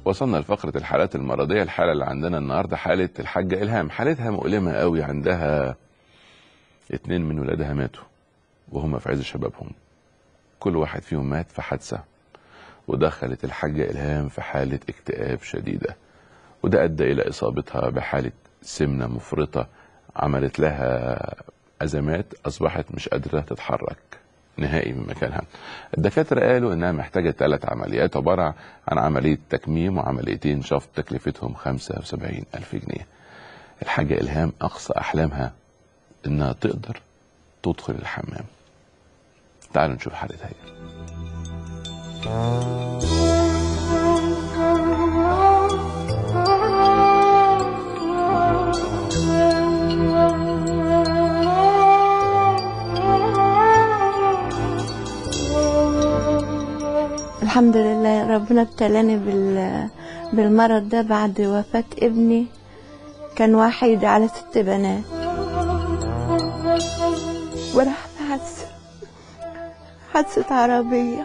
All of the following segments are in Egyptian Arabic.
وصلنا لفقرة الحالات المرضية الحالة اللي عندنا النهاردة حالة الحاجة إلهام حالتها مؤلمة قوي عندها اتنين من ولادها ماتوا وهم في عز شبابهم كل واحد فيهم مات في حادثة ودخلت الحاجة إلهام في حالة اكتئاب شديدة وده أدى إلى إصابتها بحالة سمنة مفرطة عملت لها أزمات أصبحت مش قادرة تتحرك نهائي من مكانها الدكاترة قالوا إنها محتاجة ثلاث عمليات عبارة عن عملية تكميم وعمليتين شفط تكلفتهم 75 ألف جنيه الحاجة إلهام أقصى أحلامها إنها تقدر تدخل الحمام تعالوا نشوف حالتها ايه الحمد لله ربنا ابتلاني بال بالمرض ده بعد وفاة ابني كان وحيد على ست بنات وراح في حادثة حادثة عربية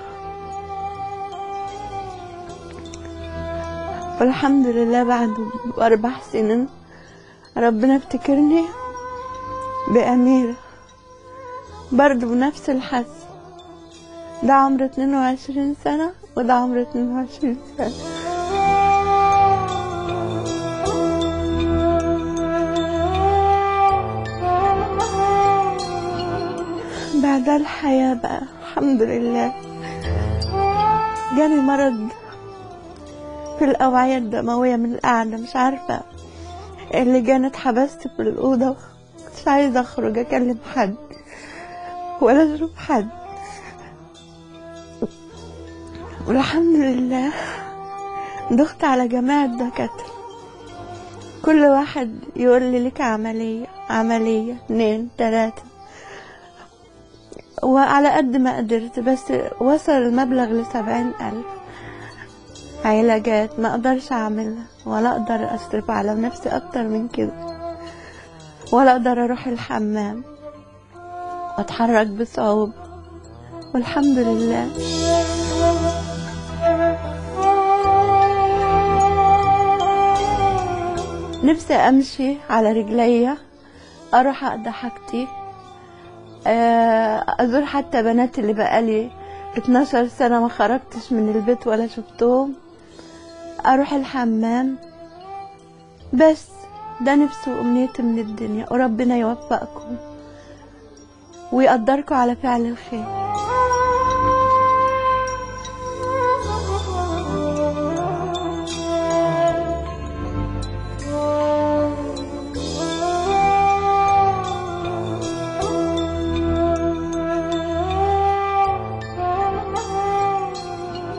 والحمد لله بعد أربع سنين ربنا افتكرني بأميرة برضه بنفس الحادثة ده عمره 22 سنة وده عمره 22 سنة بعدها الحياة بقى الحمد لله جاني مرض في الأوعية الدموية من القعدة مش عارفة اللي جاني اتحبست في الأوضة مش عايزة أخرج أكلم حد ولا أشوف حد والحمد لله ضغط على جميع الدكاترة كل واحد يقول لي لك عملية عملية اتنين تلاتة وعلى قد ما قدرت بس وصل المبلغ لسبعين ألف علاجات ما أقدرش أعملها ولا أقدر أصرف على نفسي أكتر من كده ولا أقدر أروح الحمام وأتحرك بصعوبة والحمد لله نفسي امشي على رجليا اروح اقضي حاجتي آه، ازور حتى بنات اللي بقالي 12 سنة ما خرجتش من البيت ولا شفتهم اروح الحمام بس ده نفسي وامنيتي من الدنيا وربنا يوفقكم ويقدركم على فعل الخير